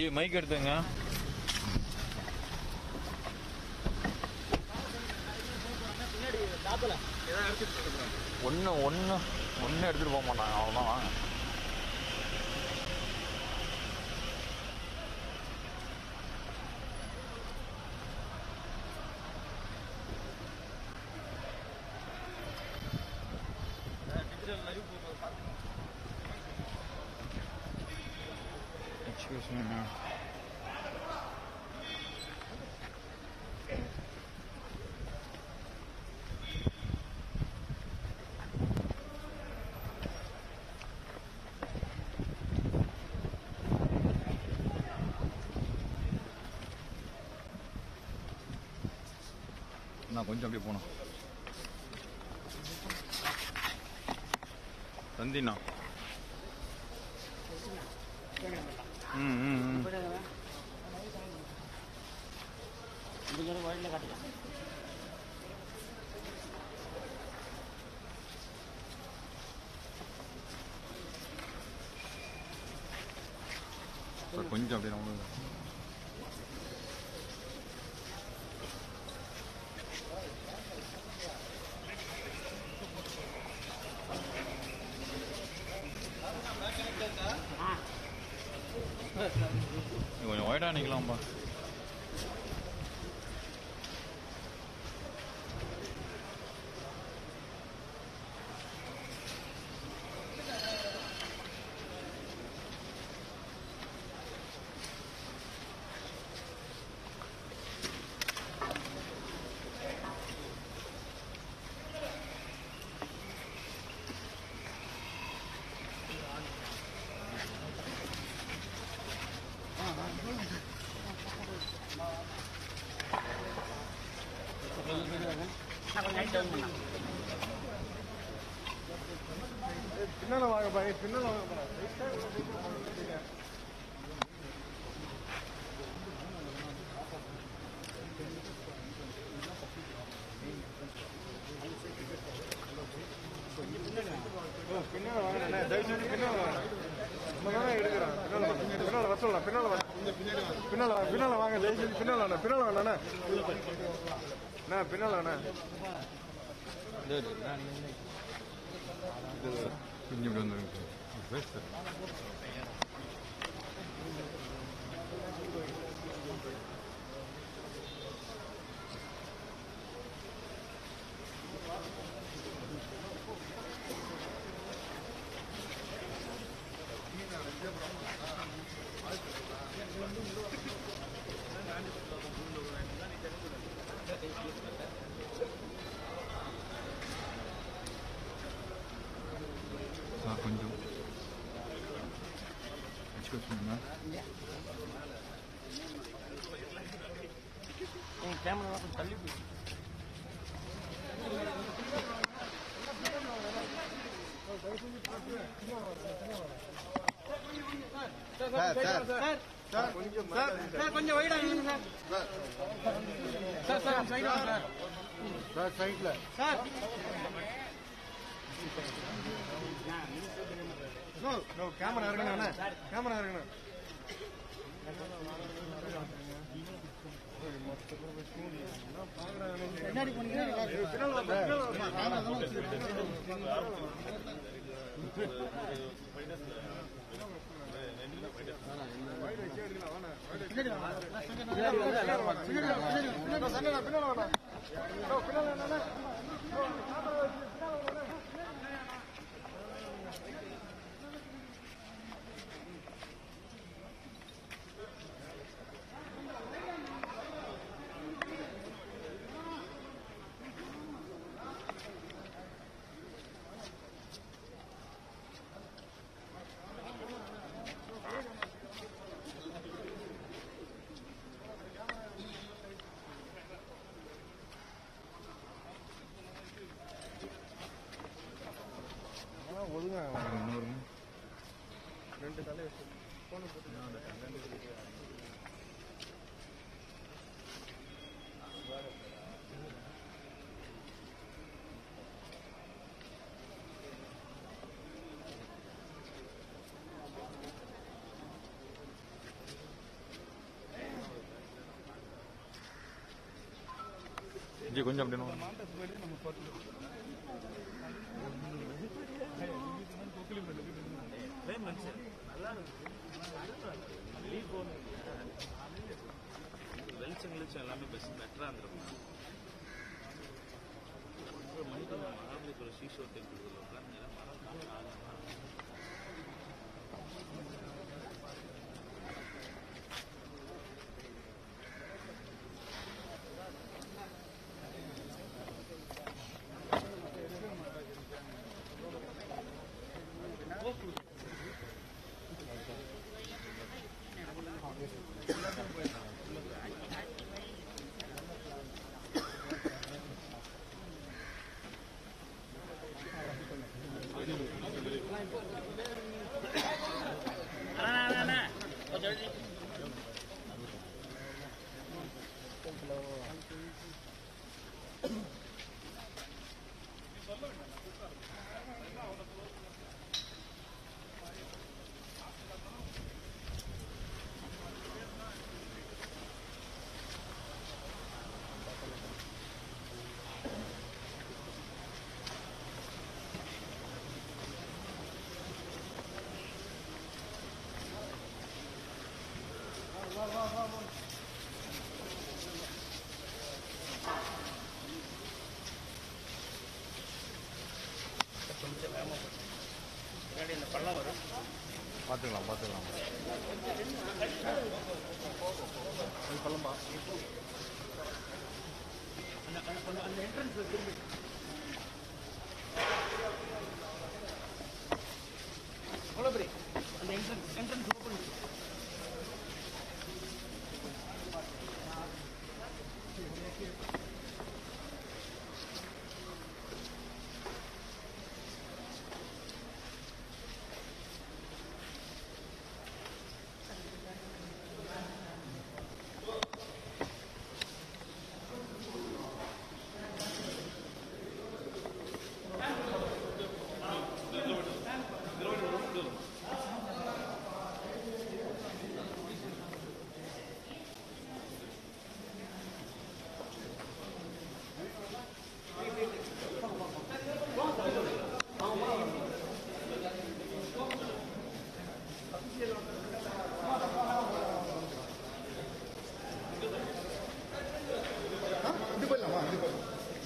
G mic எடுத்துங்க ஒன்று ஒன்று ஒன்று எடுத்துகிட்டு போக மாட்டாங்க அவ்வளோதான் வாங்க எக்ஸ்கியூஸ் மீ மேம் நான் கொஞ்சம் அப்படியே போனோம் தந்திண்ணா ம் ம் ம் சார் கொஞ்சம் அப்படியே நம்ம நீ கொஞ்சம் ஒயிட்டாக நிற்கலாம்ப்பா பின்னால வாங்க பாய் பின்னால வாங்க பின்னால வாங்க அண்ணே. தயவு செஞ்சு பின்னால வாங்க நம்ம தானே எடுக்கிறோம் பின்னால வாங்க பின்னால வர சொல்லலாம் பின்னால வாங்க பின்னால வாங்க பின்னால வாங்க தயவு செஞ்சு பின்னால வாங்க பின்னால வாங்க அண்ணே அண்ணே பின்னால அண்ணே கொஞ்சம் இப்படி வந்துருங்க சார் பேச சார் சார் கொஞ்சம் எக்ஸ்கியூஸ் மீ மேம் கேமரா கொஞ்சம் தள்ளி போய் சார் சார் சார் சார் கொஞ்சம் சார் சார் கொஞ்சம் வைடா நில்லுங்க சார் சார் சார் சைடு வாங்க சார் சார் சைட்ல சார் நோ நோ கேமரா இருக்கணும் அண்ணா கேமரா இருக்கணும் பின்னாடி போனீங்கன்னா பின்னாடி வாங்க பின்னாடி வந்து எல்லாரும் வாங்க பின்னாடி வாங்க பின்னாடி வாங்க பின்னாடி வாங்க. பின்னால பின்னால வாடா நோ பின்னால அண்ணா ஒதுங்க இன்னொரு ஜி கொஞ்சம் அப்படின்னு வெளிச்சம் வெளிச்சம் எல்லாமே பெஸ்ட் பெட்டராக இருந்திருக்கும் ஒரு மணிக்கு மகாபலிபுரம் ஸ்ரீஷோ டெம்பிள் உட்காந்து மரம் காரணம் பார்த்துக்கலாம் பார்த்துக்கலாம் இது போயிடலாமா இது போயிடலாம்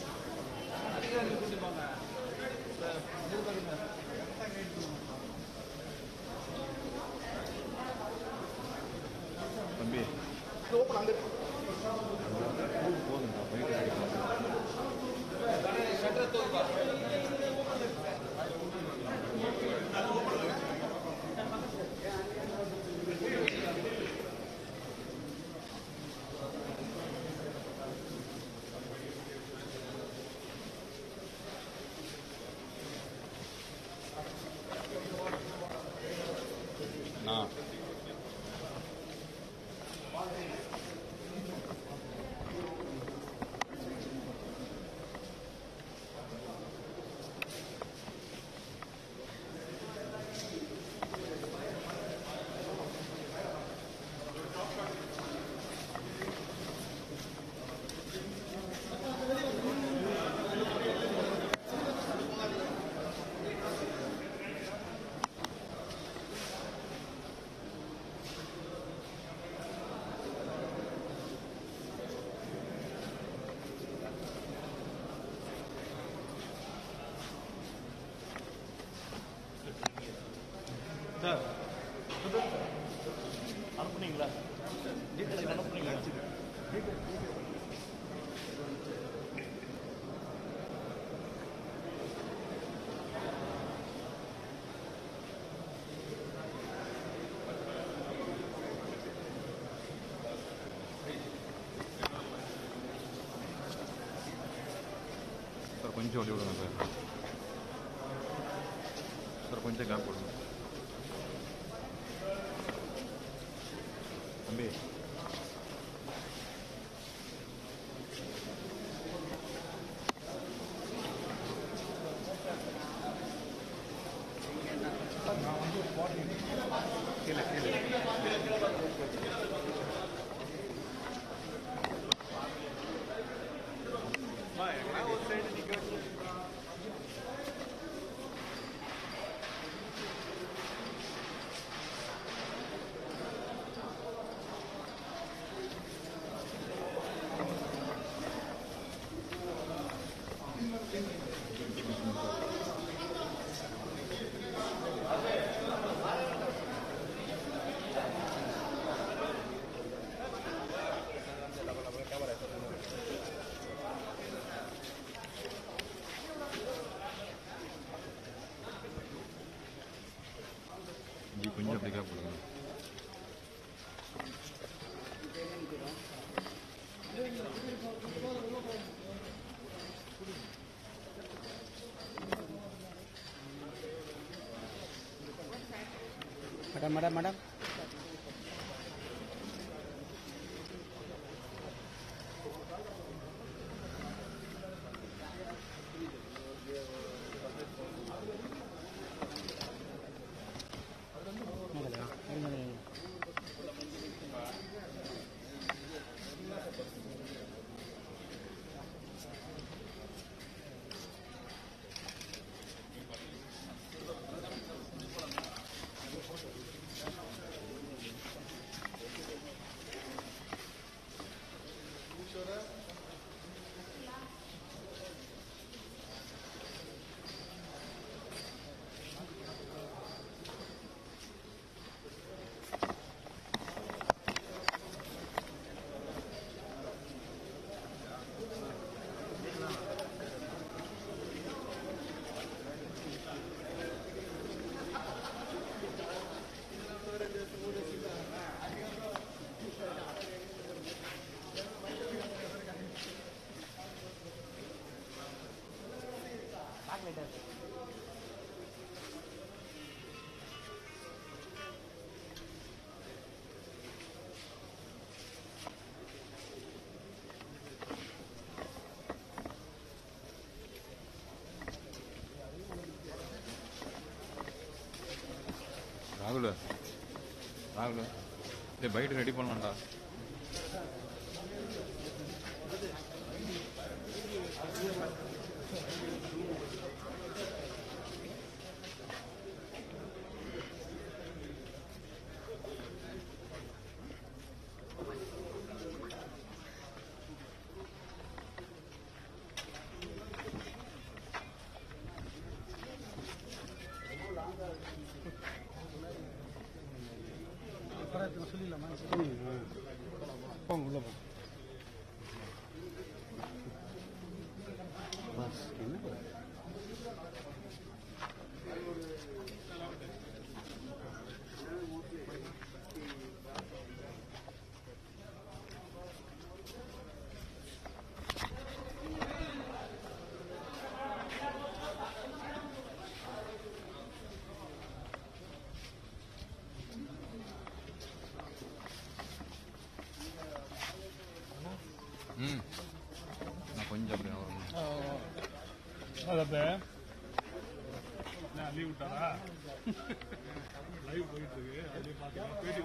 தம்பி இது ஓப்பன் அங்கே இருக்கு. போதுங்க போயிட்டு நான் சார் அனுப்புனீங்களா டீட்டெயில் அனுப்புனீங்களா சார் கொஞ்சம் வழி விடுங்க சார் சார் கொஞ்சம் கேப் கொடுங்க தம்பி மேடம் மேடம் மேடம் ராகுல் ராகுல் டேய் பைட்டு ரெடி பண்ணலாம்டா போங்க உள்ள போங்க பஸ் என்ன ம் நான் கொஞ்சம் அப்படி வரணும். அதப்ப நான் லீவ் விட்டாரா லைவ் போயிட்டு இருக்கு அப்படியே பார்த்துக்கலாம் பேட்டி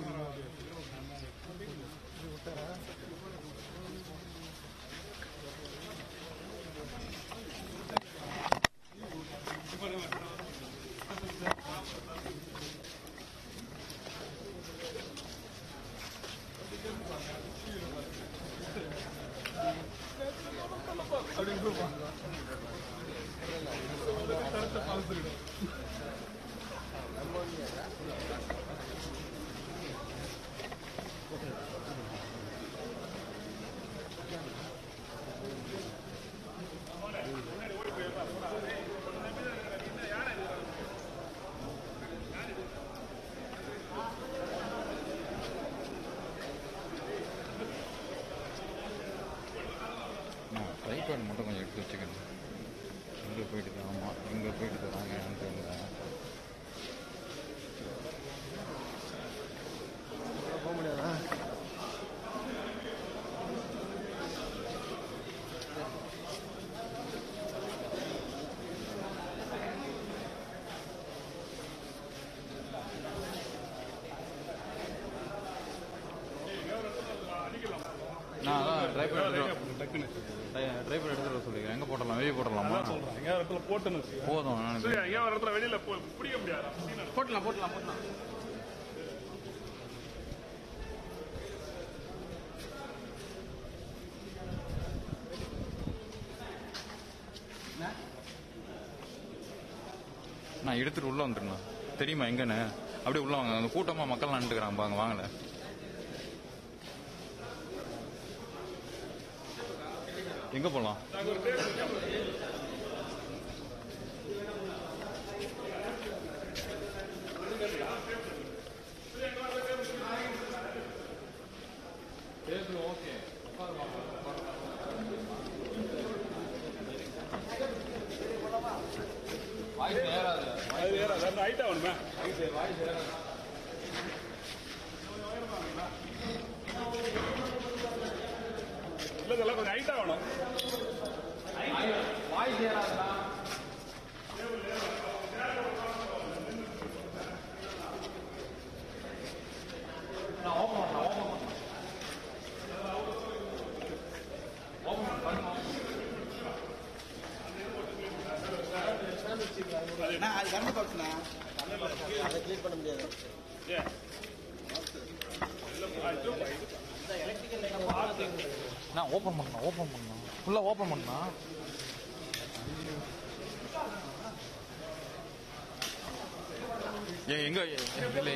நான் ட்ரைபேட் மட்டும் கொஞ்சம் எடுத்து வச்சுக்கணும் இங்கே போயிட்டு தான் ஆமாம் இங்கே போயிட்டு தராங்க தெரியல போக முடியாதா நான் அதான் ட்ரைபேட் எடுத்து டக்குன்னு ட்ரைபேட் எடுத்துட்டு வர சொல்லிக்கிறேன் எங்கே போடலாம் வெளியே போடலாமா சொல்றேன் எங்கேயாவது இடத்துல போட்டுன்னு வச்சுக்கோ. போதும் நான் சரி எங்கேயாவது ஒரு இடத்துல வெளியில போ பிடிக்க முடியாது போட்டலாம் போட்டலாம் போட்டலாம் நான் எடுத்துட்டு உள்ள வந்துருந்தேன் தெரியுமா எங்கன்னு அப்படியே உள்ள வாங்க அந்த கூட்டமா மக்கள் நின்றுக்கிறாங்க பாங்க வாங்கல எங்க போலாம் அது வேற அது ஹைட் ஆகணுமே நான் ஓப்பன் பண்ணணும் ஓப்பன் பண்ணணும் ஃபுல்லாக ஓப்பன் பண்ணா ஏன் எங்க இல்லை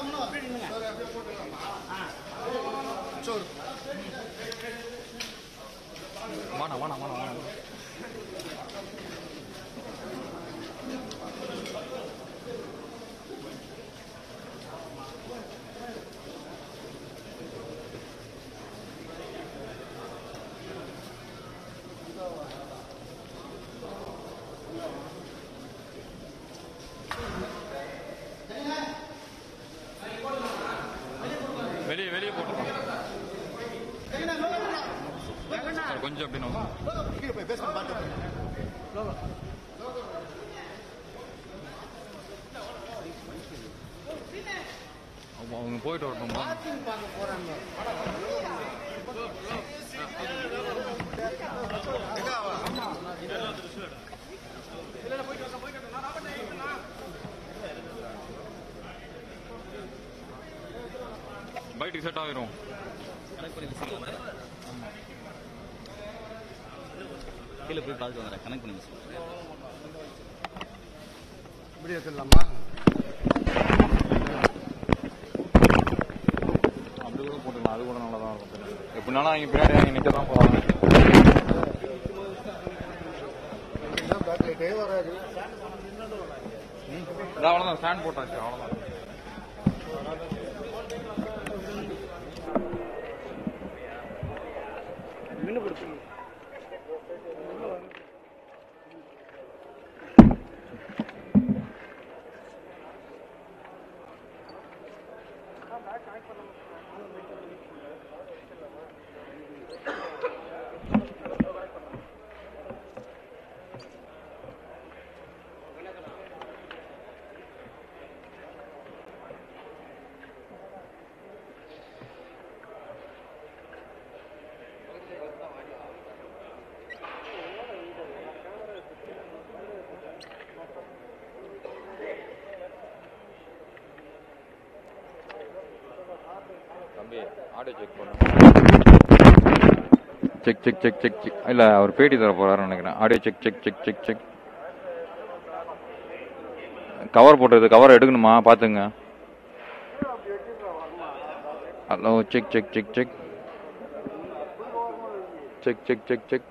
வாணா வாணா வாணா வாணா வெளியே வெளியே போட்டுருக்கோம் சார் கொஞ்சம் அப்படின்னு வாங்க. அவங்க அவங்க போயிட்டு வரட்டுமா பைட்டுக்கு செட் ஆகிரும் கீழே போய் பார்த்துட்டு வந்துடுறேன் கனெக்ட் பண்ணி சொல்லுங்கள் இப்படி எடுத்துடலாமா அப்படி கூட போட்டுக்கலாம் அது கூட நல்லா தான் இருக்கும் எப்படினாலும் அவங்க பின்னாடி அவங்க நிற்க தான் போகிறாங்க பேக் லைட்டே வராது அவ்வளோதான் ஸ்டாண்ட் போட்டாச்சு அவ்வளோதான் தம்பி ஆடியோ செக் பண்ணு check check check check check இல்லை அவர் பேட்டி தர போறாருன்னு நினைக்கிறேன் audio check check check check check cover போட்டது கவர் எடுக்கணுமா பார்த்துங்க hello check check check check check check check check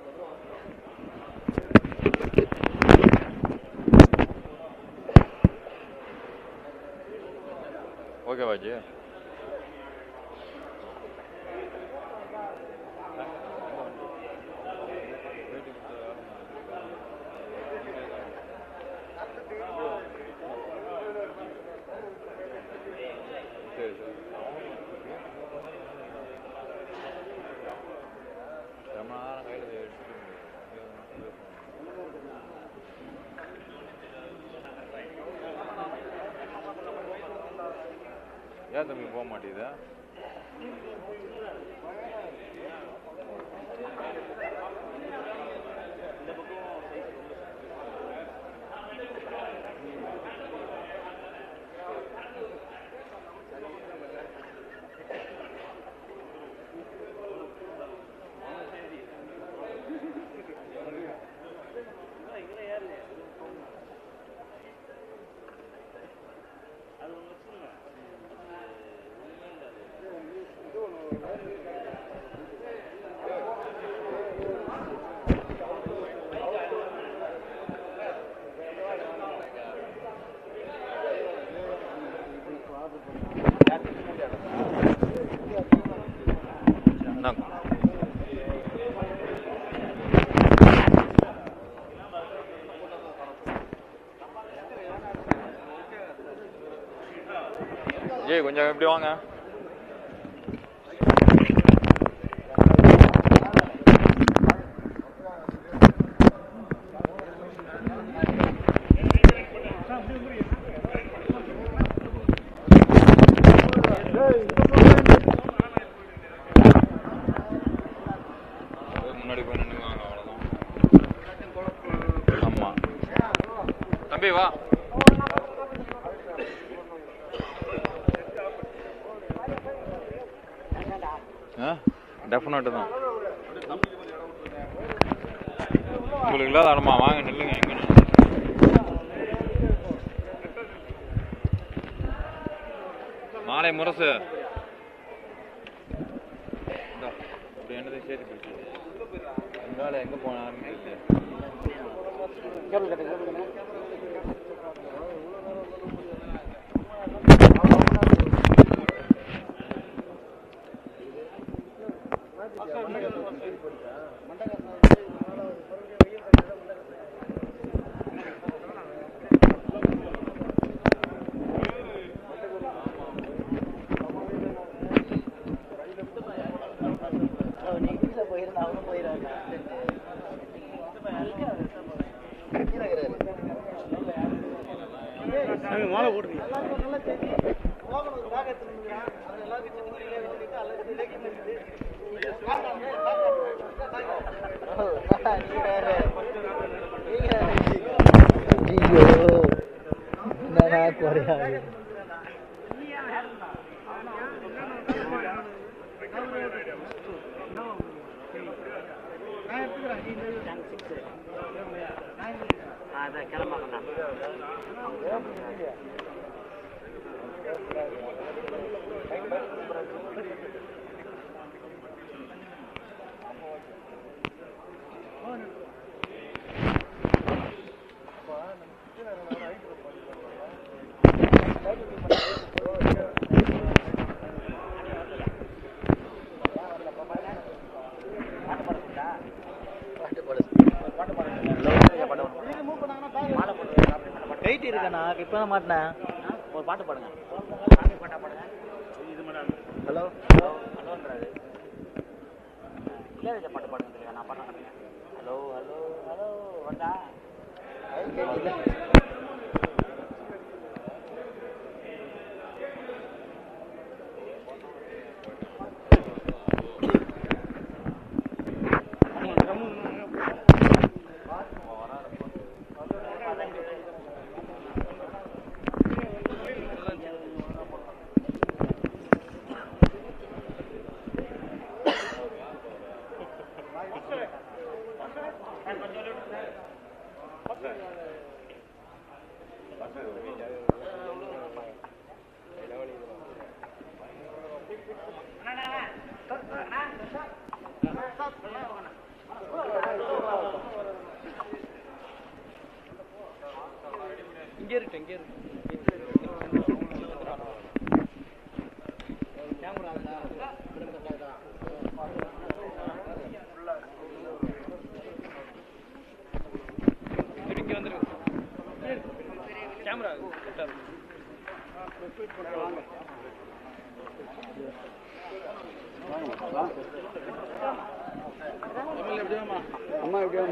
okay பாஜி சரி சரி ரொம்ப நேரம் கையில் எடுத்துட்டு ஏன் தம்பி போக மாட்டேங்குது இந்தாங்க. ஜெய் கொஞ்சம் இப்படி வாங்க அப்படியே முன்னாடி போய் நின்னுக்குவாங்க அவ்வளவுதான் ஆமா தம்பி வா டெஃபினட்டு தான் உங்களுக்கு இல்லாத இடமா வாங்க நில்லுங்க எங்க நில்லுங்க. மாலை முரசு இந்தா, இப்படி என்னதை சேர்த்து பிடிச்சி எங்கால எங்க போனாருன்னு தெரியல மாலை போட்டுருக்கீங்க என்னடா குறையா அதான் கிளம்பாங்கண்ணா வெயிட் இருக்கண்ணா இப்போ தான் மாட்டினேன் ஒரு பாட்டு பாடுங்க பாட்டா பாடுங்க ஹலோ ஹலோ ஹலோன்றாரு இளையராஜா பாட்டு பாடுங்க தெரியுங்க நான் பாட்டு கட்டுங்க ஹலோ ஹலோ ஹலோ வந்தா இங்கே இருக்கு இங்கே இருக்கு இங்கே வந்துரு கேமரா கரெக்டாக அம்மா எப்படியா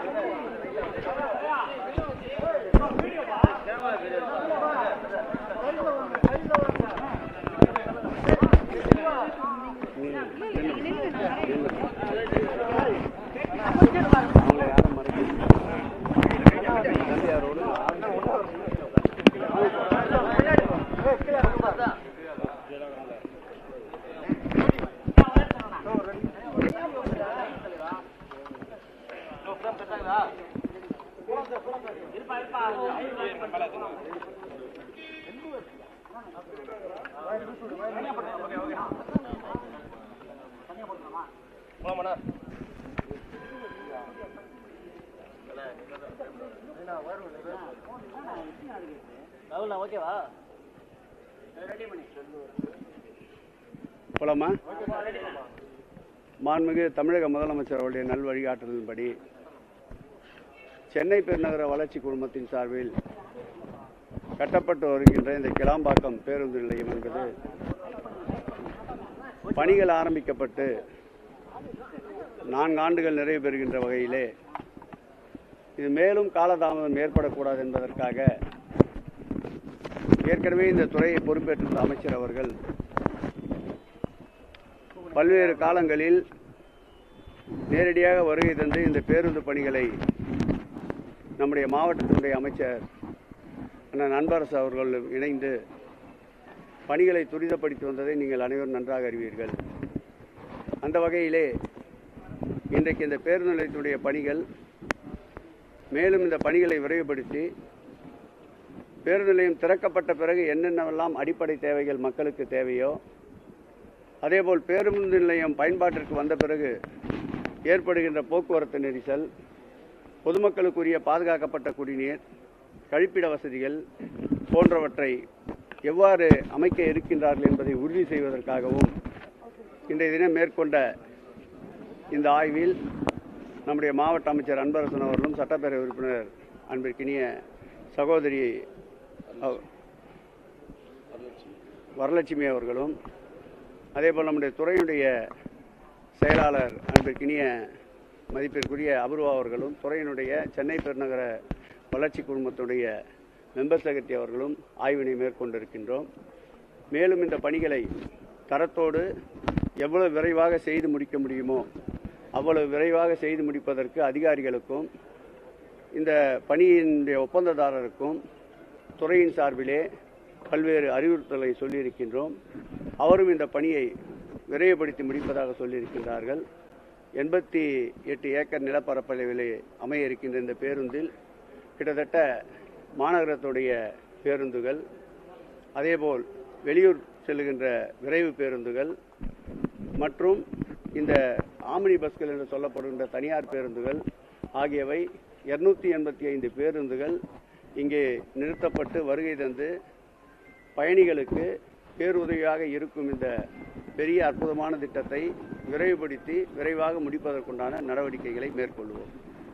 அவங்கள யாரும் ராகுல் ஓகேவா போலாமா மாண்புமிகு தமிழக முதலமைச்சர் அவருடைய நல் வழிகாட்டுதலின்படி சென்னை பெருநகர வளர்ச்சி குழுமத்தின் சார்பில் கட்டப்பட்டு வருகின்ற இந்த கிளாம்பாக்கம் பேருந்து நிலையம் என்பது பணிகள் ஆரம்பிக்கப்பட்டு நான்கு ஆண்டுகள் நிறைவு பெறுகின்ற வகையிலே இது மேலும் காலதாமதம் ஏற்படக்கூடாது என்பதற்காக ஏற்கனவே இந்த துறையை பொறுப்பேற்றிருந்த அமைச்சர் அவர்கள் பல்வேறு காலங்களில் நேரடியாக வருகை தந்து இந்த பேருந்து பணிகளை நம்முடைய மாவட்டத்தினுடைய அமைச்சர் அண்ணன் அன்பரசு அவர்கள் இணைந்து பணிகளை துரிதப்படுத்தி வந்ததை நீங்கள் அனைவரும் நன்றாக அறிவீர்கள் அந்த வகையிலே இன்றைக்கு இந்த பேருந்து நிலையத்தினுடைய பணிகள் மேலும் இந்த பணிகளை விரைவுபடுத்தி பேருந்து நிலையம் திறக்கப்பட்ட பிறகு என்னென்னவெல்லாம் அடிப்படை தேவைகள் மக்களுக்கு தேவையோ அதேபோல் பேருந்து நிலையம் பயன்பாட்டிற்கு வந்த பிறகு ஏற்படுகின்ற போக்குவரத்து நெரிசல் பொதுமக்களுக்குரிய பாதுகாக்கப்பட்ட குடிநீர் கழிப்பிட வசதிகள் போன்றவற்றை எவ்வாறு அமைக்க இருக்கின்றார்கள் என்பதை உறுதி செய்வதற்காகவும் இன்றைய தினம் மேற்கொண்ட இந்த ஆய்வில் நம்முடைய மாவட்ட அமைச்சர் அன்பரசன் அவர்களும் சட்டப்பேரவை உறுப்பினர் அன்பிற்கினிய சகோதரி அவ- வரலட்சுமி அவர்களும் அதேபோல் நம்முடைய துறையுடைய செயலாளர் அன்பிற்கினிய மதிப்பிற்குரிய அபூர்வா அவர்களும் துறையினுடைய சென்னை பெருநகர வளர்ச்சி குழுமத்துடைய மெம்பர் செக்ரட்டரி அவர்களும் ஆய்வினை மேற்கொண்டிருக்கின்றோம் மேலும் இந்த பணிகளை தரத்தோடு எவ்வளவு விரைவாக செய்து முடிக்க முடியுமோ அவ்வளவு விரைவாக செய்து முடிப்பதற்கு அதிகாரிகளுக்கும் இந்த பணியினுடைய ஒப்பந்ததாரருக்கும் துறையின் சார்பிலே பல்வேறு அறிவுறுத்தலை சொல்லியிருக்கின்றோம் அவரும் இந்த பணியை விரைவுபடுத்தி முடிப்பதாக சொல்லியிருக்கின்றார்கள் எண்பத்தி எட்டு ஏக்கர் நிலப்பரப்பளவிலே அமைய இருக்கின்ற இந்த பேருந்தில் கிட்டத்தட்ட மாநகரத்துடைய பேருந்துகள் அதேபோல் வெளியூர் செல்லுகின்ற விரைவு பேருந்துகள் மற்றும் இந்த ஆமினி பஸ்கள் என்று சொல்லப்படுகின்ற தனியார் பேருந்துகள் ஆகியவை இருநூத்தி எண்பத்தி ஐந்து பேருந்துகள் இங்கே நிறுத்தப்பட்டு வருகை தந்து பயணிகளுக்கு பேருதவியாக இருக்கும் இந்த பெரிய அற்புதமான திட்டத்தை விரைவுபடுத்தி விரைவாக முடிப்பதற்குண்டான நடவடிக்கைகளை மேற்கொள்வோம்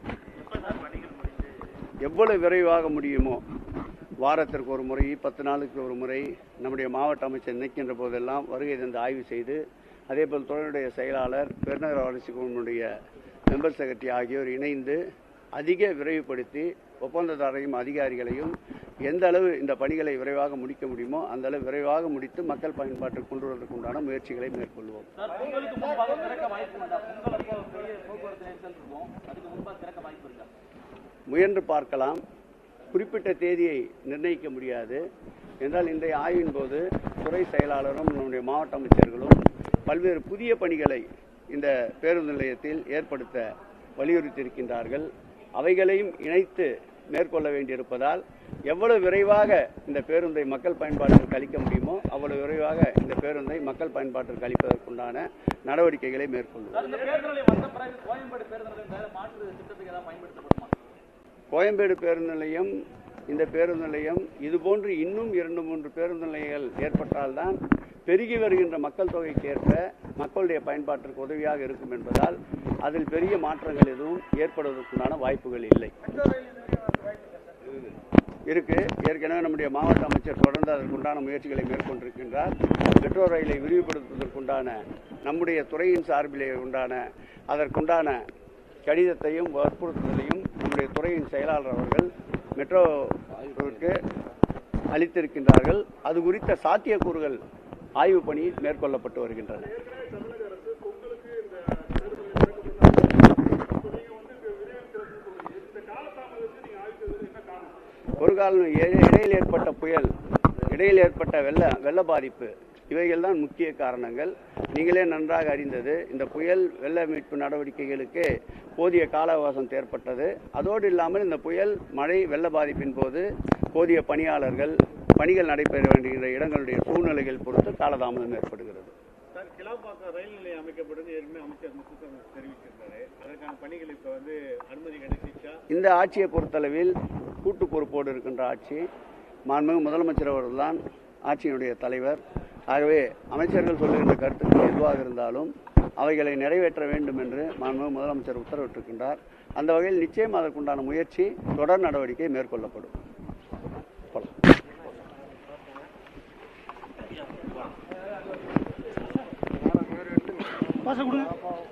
எவ்வளவு விரைவாக முடியுமோ வாரத்திற்கு ஒரு முறை பத்து நாளுக்கு ஒரு முறை நம்முடைய மாவட்ட அமைச்சர் நினைக்கின்ற போதெல்லாம் வருகை தந்து ஆய்வு செய்து அதேபோல் துறையினுடைய செயலாளர் பெருநகர வளர்ச்சி குழுவினுடைய மெம்பர் செக்ரட்டரி ஆகியோர் இணைந்து அதிக விரைவுபடுத்தி ஒப்பந்ததாரரையும் அதிகாரிகளையும் எந்த அளவு இந்த பணிகளை விரைவாக முடிக்க முடியுமோ அந்த அளவு விரைவாக முடித்து மக்கள் பயன்பாட்டுக்கு கொண்டு வருவதற்கு உண்டான முயற்சிகளை மேற்கொள்வோம் சார் பொங்கலுக்கு முன்பாக திறக்க வாய்ப்பு உண்டா பொங்கல் அப்போ பெரிய போக்குவரத்து நெரிசல் இருக்கும் அதுக்கு முன்பாக திறக்க வாய்ப்பு இருக்கா முயன்று பார்க்கலாம் குறிப்பிட்ட தேதியை நிர்ணயிக்க முடியாது என்றால் இன்றைய ஆய்வின் போது துறை செயலாளரும் நம்முடைய மாவட்ட அமைச்சர்களும் பல்வேறு புதிய பணிகளை இந்த பேருந்து நிலையத்தில் ஏற்படுத்த வலியுறுத்தியிருக்கின்றார்கள் அவைகளையும் இணைத்து மேற்கொள்ள வேண்டியிருப்பதால் எவ்வளவு விரைவாக இந்த பேருந்தை மக்கள் பயன்பாட்டிற்கு அளிக்க முடியுமோ அவ்வளவு விரைவாக இந்த பேருந்தை மக்கள் பயன்பாட்டிற்கு அளிப்பதற்குண்டான நடவடிக்கைகளை மேற்கொள்வோம் சார் இந்த பேருந்து நிலையம் வந்த பிறகு கோயம்பேடு பேருந்து நிலையம் வேற மாற்று திட்டத்துக்கு ஏதாவது பயன்படுத்தப்படுமா கோயம்பேடு பேருந்து நிலையம் இந்த பேருந்து நிலையம் இதுபோன்று இன்னும் இரண்டு மூன்று பேருந்து நிலையங்கள் ஏற்பட்டால்தான் பெருகி வருகின்ற மக்கள் தொகைக்கு ஏற்ப மக்களுடைய பயன்பாட்டிற்கு உதவியாக இருக்கும் என்பதால் அதில் பெரிய மாற்றங்கள் எதுவும் ஏற்படுவதற்குண்டான வாய்ப்புகள் இல்லை இருக்கு ஏற்கனவே நம்முடைய மாவட்ட அமைச்சர் தொடர்ந்து அதற்குண்டான முயற்சிகளை மேற்கொண்டிருக்கின்றார் மெட்ரோ ரயிலை விரிவுபடுத்துவதற்குண்டான நம்முடைய துறையின் சார்பிலே உண்டான அதற்குண்டான கடிதத்தையும் வற்புறுத்தலையும் நம்முடைய துறையின் செயலாளர் அவர்கள் மெட்ரோவிற்கு அளித்திருக்கின்றார்கள் அது குறித்த சாத்தியக்கூறுகள் ஆய்வு பணி மேற்கொள்ளப்பட்டு வருகின்றன ஒரு காலம் இட- இடையில் ஏற்பட்ட புயல் இடையில் ஏற்பட்ட வெள்ள வெள்ள பாதிப்பு இவைகள் தான் முக்கிய காரணங்கள் நீங்களே நன்றாக அறிந்தது இந்த புயல் வெள்ள மீட்பு நடவடிக்கைகளுக்கு போதிய கால அவகாசம் ஏற்பட்டது அதோடு இல்லாமல் இந்த புயல் மழை வெள்ள பாதிப்பின் போது போதிய பணியாளர்கள் பணிகள் நடைபெற வேண்டிய இடங்களுடைய சூழ்நிலைகள் பொறுத்து காலதாமதம் ஏற்படுகிறது சார் கிளாம்பாக்கம் ரயில் நிலையம் அமைக்கப்படுது ஏற்கனவே அமைச்சர் முத்துசாமி தெரிவிச்சிருந்தாரு அதற்கான பணிகள் இப்ப வந்து அனுமதி கிடைச்சிச்சா இந்த ஆட்சியை பொறுத்தளவில் கூட்டு பொறுப்போடு இருக்கின்ற ஆட்சி மாண்புமிகு முதலமைச்சர் அவர்கள்தான் ஆட்சியினுடைய தலைவர் ஆகவே அமைச்சர்கள் சொல்லுகின்ற கருத்துக்கள் எதுவாக இருந்தாலும் அவைகளை நிறைவேற்ற வேண்டும் என்று மாண்புமிகு முதலமைச்சர் உத்தரவிட்டிருக்கின்றார் அந்த வகையில் நிச்சயம் அதற்குண்டான முயற்சி தொடர் நடவடிக்கை மேற்கொள்ளப்படும் போலாம்.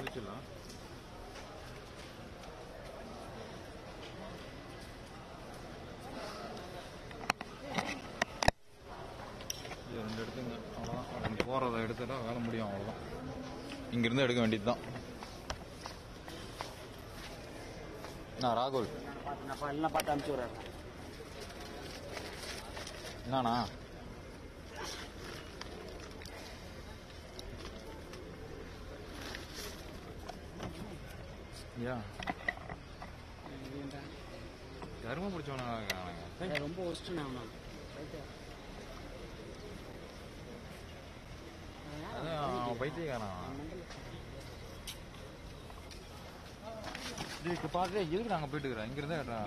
முடிச்சிடலாம் இது ரெண்டு எடுத்துங்க அவ்வளோதான் ரெண்டு போகிறத எடுத்துட்டா வேலை முடியும் அவ்வளோதான் இங்கிருந்து எடுக்க வேண்டியது தான் நான் ராகுல் நான் எல்லாம் பார்த்து அனுப்பிச்சு விட்றேன் என்னண்ணா யா கரும பிடிச்சவனா இருக்கானுங்க ரொம்ப ஒஸ்ட்டு நான் அதான் அவன் பைத்தியக்காரன் இதுக்கு பார்த்து எதுக்கு நாங்கள் போயிட்டு இருக்கிறோம் இங்கிருந்தே கேட்டா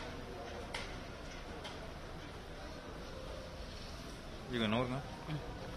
ಈಗ ನೋಡ್ಗ